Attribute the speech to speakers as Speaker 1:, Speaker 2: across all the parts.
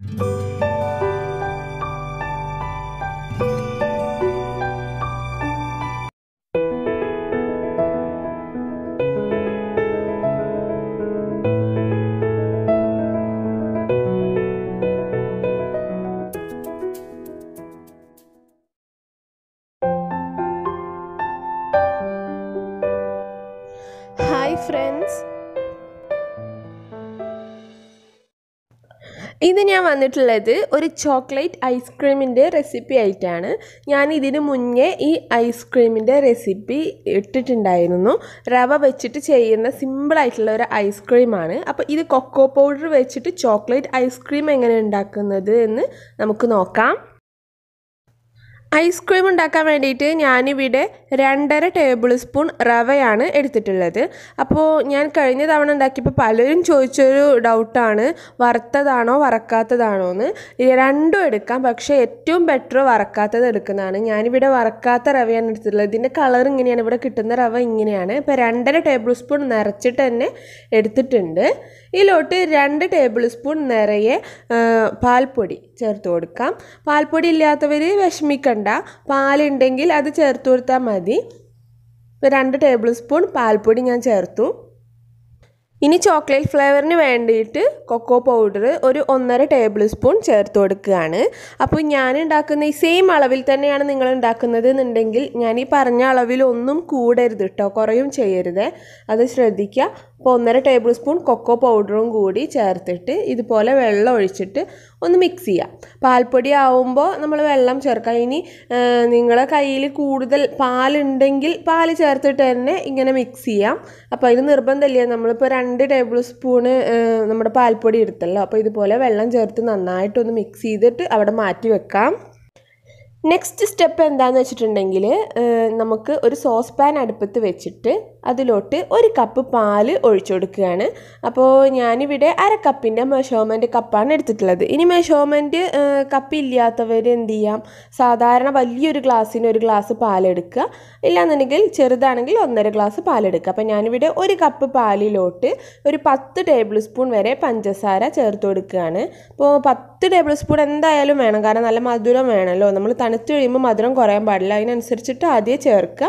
Speaker 1: hi friends ഇത് ഞാൻ വന്നിട്ടുള്ളത് ഒരു ചോക്ലേറ്റ് ഐസ്ക്രീമിൻ്റെ റെസിപ്പി ആയിട്ടാണ് ഞാൻ ഇതിന് മുന്നേ ഈ ഐസ്ക്രീമിൻ്റെ റെസിപ്പി ഇട്ടിട്ടുണ്ടായിരുന്നു റവ വെച്ചിട്ട് ചെയ്യുന്ന സിമ്പിളായിട്ടുള്ള ഒരു ഐസ്ക്രീമാണ് അപ്പോൾ ഇത് കൊക്കോ പൗഡർ വെച്ചിട്ട് ചോക്ലേറ്റ് ഐസ്ക്രീം എങ്ങനെ ഉണ്ടാക്കുന്നത് എന്ന് നമുക്ക് നോക്കാം ഐസ്ക്രീം ഉണ്ടാക്കാൻ വേണ്ടിയിട്ട് ഞാനിവിടെ രണ്ടര ടേബിൾ സ്പൂൺ റവയാണ് എടുത്തിട്ടുള്ളത് അപ്പോൾ ഞാൻ കഴിഞ്ഞ തവണ ഉണ്ടാക്കിയപ്പോൾ പലരും ചോദിച്ചൊരു ഡൗട്ടാണ് വറുത്തതാണോ വറക്കാത്തതാണോ എന്ന് രണ്ടും എടുക്കാം പക്ഷേ ഏറ്റവും ബെറ്റർ വറക്കാത്തത് എടുക്കുന്നതാണ് ഞാനിവിടെ വറക്കാത്ത റവയാണ് എടുത്തിട്ടുള്ളത് ഇതിൻ്റെ കളർ ഇങ്ങനെയാണ് ഇവിടെ കിട്ടുന്ന റവ ഇങ്ങനെയാണ് ഇപ്പോൾ രണ്ടര ടേബിൾ സ്പൂൺ നിറച്ചിട്ട് തന്നെ എടുത്തിട്ടുണ്ട് ഇതിലോട്ട് രണ്ട് ടേബിൾ സ്പൂൺ നിറയെ പാൽപ്പൊടി ചേർത്ത് കൊടുക്കാം പാൽപ്പൊടി ഇല്ലാത്തവർ വിഷമിക്കണ്ട പാലുണ്ടെങ്കിൽ അത് ചേർത്ത് കൊടുത്താൽ മതി ഇപ്പോൾ രണ്ട് ടേബിൾ സ്പൂൺ പാൽപ്പൊടി ഞാൻ ചേർത്തു ഇനി ചോക്ലേറ്റ് ഫ്ലേവറിന് വേണ്ടിയിട്ട് കൊക്കോ പൗഡർ ഒരു ഒന്നര ടേബിൾ സ്പൂൺ ചേർത്ത് കൊടുക്കുകയാണ് അപ്പോൾ ഞാൻ ഉണ്ടാക്കുന്ന ഈ സെയിം അളവിൽ തന്നെയാണ് നിങ്ങൾ ഉണ്ടാക്കുന്നത് എന്നുണ്ടെങ്കിൽ ഞാൻ ഈ പറഞ്ഞ അളവിൽ ഒന്നും കൂടരുത് കേട്ടോ കുറയും ചെയ്യരുത് അത് ശ്രദ്ധിക്കുക അപ്പോൾ ഒന്നര ടേബിൾ സ്പൂൺ കൊക്കോ പൗഡറും കൂടി ചേർത്തിട്ട് ഇതുപോലെ വെള്ളം ഒഴിച്ചിട്ട് ഒന്ന് മിക്സ് ചെയ്യാം പാൽപ്പൊടി ആവുമ്പോൾ നമ്മൾ വെള്ളം ചേർക്കാം ഇനി നിങ്ങളെ കയ്യിൽ കൂടുതൽ പാലുണ്ടെങ്കിൽ പാല് ചേർത്തിട്ട് തന്നെ ഇങ്ങനെ മിക്സ് ചെയ്യാം അപ്പോൾ അതിന് നിർബന്ധമില്ല നമ്മളിപ്പോൾ രണ്ട് ടേബിൾ സ്പൂണ് നമ്മുടെ പാൽപ്പൊടി എടുത്തല്ലോ അപ്പോൾ ഇതുപോലെ വെള്ളം ചേർത്ത് നന്നായിട്ടൊന്ന് മിക്സ് ചെയ്തിട്ട് അവിടെ മാറ്റി വെക്കാം നെക്സ്റ്റ് സ്റ്റെപ്പ് എന്താണെന്ന് വെച്ചിട്ടുണ്ടെങ്കിൽ നമുക്ക് ഒരു സോസ് പാൻ അടുപ്പത്ത് വെച്ചിട്ട് അതിലോട്ട് ഒരു കപ്പ് പാല് ഒഴിച്ചു കൊടുക്കുകയാണ് അപ്പോൾ ഞാനിവിടെ അര കപ്പിൻ്റെ മെഷർമെൻറ്റ് കപ്പാണ് എടുത്തിട്ടുള്ളത് ഇനി മെഷർമെൻറ്റ് കപ്പ് ഇല്ലാത്തവർ എന്ത് ചെയ്യാം സാധാരണ വലിയൊരു ഗ്ലാസ്സിന് ഒരു ഗ്ലാസ് പാലെടുക്കുക ഇല്ലാന്നുണ്ടെങ്കിൽ ചെറുതാണെങ്കിൽ ഒന്നര ഗ്ലാസ് പാലെടുക്കുക അപ്പോൾ ഞാനിവിടെ ഒരു കപ്പ് പാലിലോട്ട് ഒരു പത്ത് ടേബിൾ സ്പൂൺ വരെ പഞ്ചസാര ചേർത്ത് കൊടുക്കുകയാണ് അപ്പോൾ പത്ത് ടേബിൾ സ്പൂൺ എന്തായാലും വേണം കാരണം നല്ല മധുരം വേണമല്ലോ നമ്മൾ തണുത്ത് കഴിയുമ്പോൾ മധുരം കുറയാൻ പാടില്ല അതിനനുസരിച്ചിട്ട് ആദ്യം ചേർക്കുക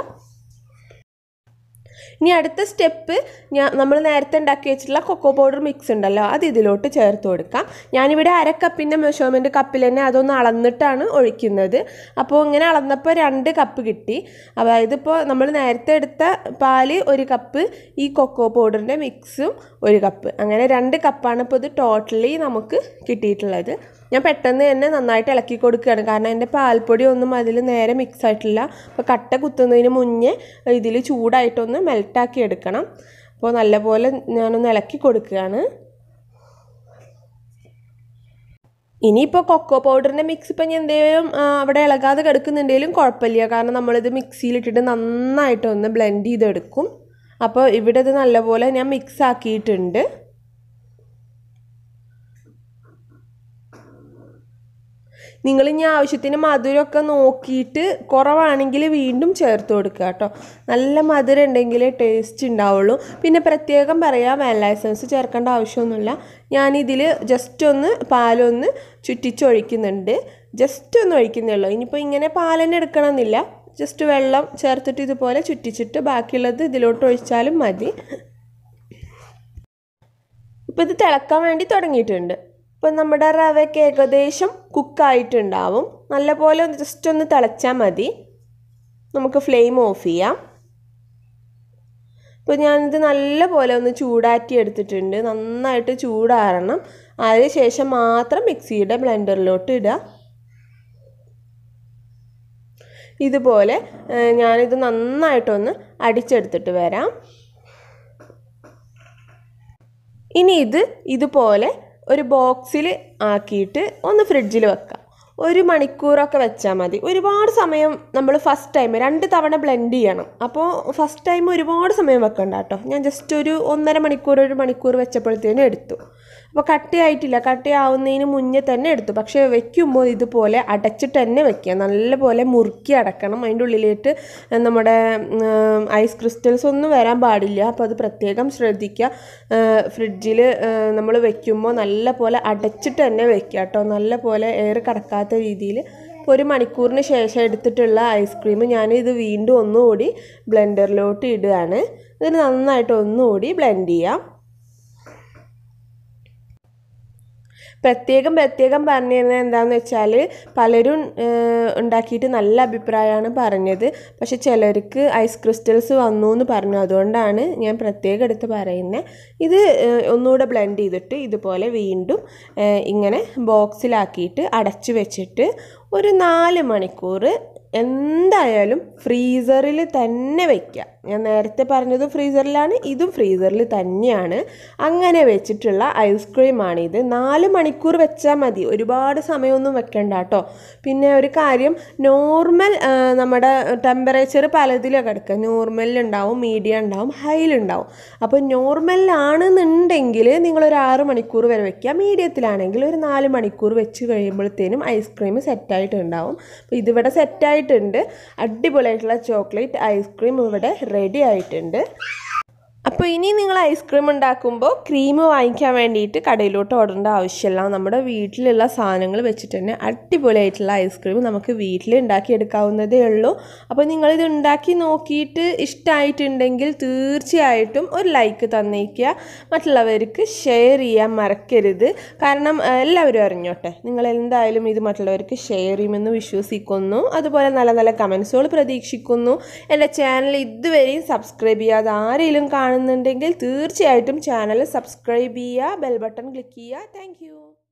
Speaker 1: ഇനി അടുത്ത സ്റ്റെപ്പ് ഞാൻ നമ്മൾ നേരത്തെ ഉണ്ടാക്കി വെച്ചിട്ടുള്ള കൊക്കോ പൗഡർ മിക്സ് ഉണ്ടല്ലോ അത് ഇതിലോട്ട് ചേർത്ത് കൊടുക്കാം ഞാനിവിടെ അര കപ്പിൻ്റെ മെഷർമെൻറ്റ് കപ്പിൽ തന്നെ അതൊന്ന് അളന്നിട്ടാണ് ഒഴിക്കുന്നത് അപ്പോൾ ഇങ്ങനെ അളന്നപ്പോൾ രണ്ട് കപ്പ് കിട്ടി അതായത് ഇപ്പോൾ നമ്മൾ നേരത്തെ എടുത്ത പാല് ഒരു കപ്പ് ഈ കൊക്കോ പൗഡറിൻ്റെ മിക്സും ഒരു കപ്പ് അങ്ങനെ രണ്ട് കപ്പാണ് ഇപ്പോൾ ഇത് ടോട്ടലി നമുക്ക് കിട്ടിയിട്ടുള്ളത് ഞാൻ പെട്ടെന്ന് തന്നെ നന്നായിട്ട് ഇളക്കി കൊടുക്കുകയാണ് കാരണം എൻ്റെ പാൽപ്പൊടി ഒന്നും അതിൽ നേരെ മിക്സ് ആയിട്ടില്ല അപ്പോൾ കട്ട കുത്തുന്നതിന് മുന്നേ ഇതിൽ ചൂടായിട്ടൊന്ന് മെൽട്ടാക്കി എടുക്കണം അപ്പോൾ നല്ലപോലെ ഞാനൊന്ന് ഇളക്കി കൊടുക്കുകയാണ് ഇനിയിപ്പോൾ കൊക്കോ പൗഡറിൻ്റെ മിക്സ് ഇപ്പം ഞാൻ എന്തെങ്കിലും അവിടെ ഇളകാതെ കിടക്കുന്നുണ്ടെങ്കിലും കുഴപ്പമില്ല കാരണം നമ്മളിത് മിക്സിയിലിട്ടിട്ട് നന്നായിട്ടൊന്ന് ബ്ലെൻഡ് ചെയ്തെടുക്കും അപ്പോൾ ഇവിടെ ഇത് നല്ലപോലെ ഞാൻ മിക്സ് ആക്കിയിട്ടുണ്ട് നിങ്ങൾ ഇനി ആവശ്യത്തിന് മധുരമൊക്കെ നോക്കിയിട്ട് കുറവാണെങ്കിൽ വീണ്ടും ചേർത്ത് കൊടുക്കുക കേട്ടോ നല്ല മധുരം ഉണ്ടെങ്കിലേ ടേസ്റ്റ് ഉണ്ടാവുള്ളൂ പിന്നെ പ്രത്യേകം പറയാം വാനില എസൻസ് ചേർക്കേണ്ട ആവശ്യമൊന്നുമില്ല ഞാനിതിൽ ജസ്റ്റ് ഒന്ന് പാലൊന്ന് ചുറ്റിച്ചൊഴിക്കുന്നുണ്ട് ജസ്റ്റ് ഒന്ന് ഒഴിക്കുന്നുള്ളൂ ഇനിയിപ്പോൾ ഇങ്ങനെ പാലന്നെ എടുക്കണമെന്നില്ല ജസ്റ്റ് വെള്ളം ചേർത്തിട്ട് ഇതുപോലെ ചുറ്റിച്ചിട്ട് ബാക്കിയുള്ളത് ഇതിലോട്ട് ഒഴിച്ചാലും മതി ഇപ്പോൾ ഇത് തിളക്കാൻ വേണ്ടി തുടങ്ങിയിട്ടുണ്ട് ഇപ്പോൾ നമ്മുടെ റവയ്ക്ക് ഏകദേശം കുക്കായിട്ടുണ്ടാവും നല്ലപോലെ ഒന്ന് ജസ്റ്റ് ഒന്ന് തിളച്ചാൽ മതി നമുക്ക് ഫ്ലെയിം ഓഫ് ചെയ്യാം ഇപ്പോൾ ഞാനിത് നല്ലപോലെ ഒന്ന് ചൂടാറ്റി എടുത്തിട്ടുണ്ട് നന്നായിട്ട് ചൂടാറണം അതിന് ശേഷം മാത്രം മിക്സിയുടെ ബ്ലെൻഡറിലോട്ട് ഇടുക ഇതുപോലെ ഞാനിത് നന്നായിട്ടൊന്ന് അടിച്ചെടുത്തിട്ട് വരാം ഇനി ഇത് ഇതുപോലെ ഒരു ബോക്സിൽ ആക്കിയിട്ട് ഒന്ന് ഫ്രിഡ്ജിൽ വെക്കാം ഒരു മണിക്കൂറൊക്കെ വെച്ചാൽ മതി ഒരുപാട് സമയം നമ്മൾ ഫസ്റ്റ് ടൈം രണ്ട് തവണ ബ്ലെൻഡ് ചെയ്യണം അപ്പോൾ ഫസ്റ്റ് ടൈം ഒരുപാട് സമയം വെക്കണ്ട കേട്ടോ ഞാൻ ജസ്റ്റ് ഒരു ഒന്നര മണിക്കൂർ ഒരു മണിക്കൂർ വെച്ചപ്പോഴത്തേനും എടുത്തു അപ്പോൾ കട്ടിയായിട്ടില്ല കട്ടിയാവുന്നതിന് മുന്നേ തന്നെ എടുത്തു പക്ഷേ വെക്കുമ്പോൾ ഇതുപോലെ അടച്ചിട്ട് തന്നെ വെക്കുക നല്ലപോലെ മുറുക്കി അടക്കണം അതിൻ്റെ ഉള്ളിലേക്ക് നമ്മുടെ ഐസ് ക്രിസ്റ്റൽസ് ഒന്നും വരാൻ പാടില്ല അപ്പോൾ അത് പ്രത്യേകം ശ്രദ്ധിക്കുക ഫ്രിഡ്ജിൽ നമ്മൾ വെക്കുമ്പോൾ നല്ല പോലെ അടച്ചിട്ട് തന്നെ വെക്കുക കേട്ടോ നല്ല പോലെ എയർ കടക്കാത്ത രീതിയിൽ ഇപ്പോൾ ഒരു മണിക്കൂറിന് ശേഷം എടുത്തിട്ടുള്ള ഐസ്ക്രീം ഞാൻ ഇത് വീണ്ടും ഒന്നുകൂടി ബ്ലെൻഡറിലോട്ട് ഇടുകയാണ് ഇതിന് നന്നായിട്ട് ഒന്നുകൂടി ബ്ലെൻഡ് ചെയ്യാം പ്രത്യേകം പ്രത്യേകം പറഞ്ഞിരുന്നത് എന്താണെന്ന് വെച്ചാൽ പലരും ഉണ്ടാക്കിയിട്ട് നല്ല അഭിപ്രായമാണ് പറഞ്ഞത് പക്ഷെ ചിലർക്ക് ഐസ് ക്രിസ്റ്റൽസ് വന്നു എന്ന് പറഞ്ഞു അതുകൊണ്ടാണ് ഞാൻ പ്രത്യേകം എടുത്ത് പറയുന്നത് ഇത് ഒന്നുകൂടെ ബ്ലെൻഡ് ചെയ്തിട്ട് ഇതുപോലെ വീണ്ടും ഇങ്ങനെ ബോക്സിലാക്കിയിട്ട് അടച്ചു വെച്ചിട്ട് ഒരു നാല് മണിക്കൂർ എന്തായാലും ഫ്രീസറിൽ തന്നെ വെക്കുക ഞാൻ നേരത്തെ പറഞ്ഞത് ഫ്രീസറിലാണ് ഇതും ഫ്രീസറിൽ തന്നെയാണ് അങ്ങനെ വെച്ചിട്ടുള്ള ഐസ്ക്രീമാണിത് നാല് മണിക്കൂർ വെച്ചാൽ മതി ഒരുപാട് സമയമൊന്നും വെക്കണ്ട കേട്ടോ പിന്നെ ഒരു കാര്യം നോർമൽ നമ്മുടെ ടെമ്പറേച്ചർ പലതിലൊക്കെ എടുക്കുക നോർമലിലുണ്ടാവും മീഡിയം ഉണ്ടാവും ഹൈയിലുണ്ടാവും അപ്പോൾ നോർമലിലാണെന്നുണ്ടെങ്കിൽ നിങ്ങളൊരു ആറ് മണിക്കൂർ വരെ വെക്കുക മീഡിയത്തിലാണെങ്കിൽ ഒരു നാല് മണിക്കൂർ വെച്ച് കഴിയുമ്പോഴത്തേനും ഐസ്ക്രീം സെറ്റായിട്ടുണ്ടാവും അപ്പോൾ ഇതിവിടെ സെറ്റായിട്ടുണ്ട് അടിപൊളിയായിട്ടുള്ള ചോക്ലേറ്റ് ഐസ്ക്രീം ഇവിടെ റെഡി ആയിട്ടുണ്ട് അപ്പോൾ ഇനി നിങ്ങൾ ഐസ്ക്രീം ഉണ്ടാക്കുമ്പോൾ ക്രീം വാങ്ങിക്കാൻ വേണ്ടിയിട്ട് കടയിലോട്ട് ഓടേണ്ട ആവശ്യമില്ല നമ്മുടെ വീട്ടിലുള്ള സാധനങ്ങൾ വെച്ചിട്ട് തന്നെ അടിപൊളിയായിട്ടുള്ള ഐസ്ക്രീം നമുക്ക് വീട്ടിൽ ഉണ്ടാക്കിയെടുക്കാവുന്നതേ ഉള്ളൂ അപ്പോൾ നിങ്ങളിത് ഉണ്ടാക്കി നോക്കിയിട്ട് ഇഷ്ടമായിട്ടുണ്ടെങ്കിൽ തീർച്ചയായിട്ടും ഒരു ലൈക്ക് തന്നേക്കുക മറ്റുള്ളവർക്ക് ഷെയർ ചെയ്യാൻ മറക്കരുത് കാരണം എല്ലാവരും അറിഞ്ഞോട്ടെ നിങ്ങൾ എന്തായാലും ഇത് മറ്റുള്ളവർക്ക് ഷെയർ ചെയ്യുമെന്ന് വിശ്വസിക്കുന്നു അതുപോലെ നല്ല നല്ല കമൻസുകൾ പ്രതീക്ഷിക്കുന്നു എൻ്റെ ചാനൽ ഇതുവരെയും സബ്സ്ക്രൈബ് ചെയ്യാതെ ആരെങ്കിലും കാണുന്നുണ്ടെങ്കിൽ തീർച്ചയായിട്ടും ചാനൽ സബ്സ്ക്രൈബ് ചെയ്യുക ബെൽ ബട്ടൺ ക്ലിക്ക് ചെയ്യുക താങ്ക്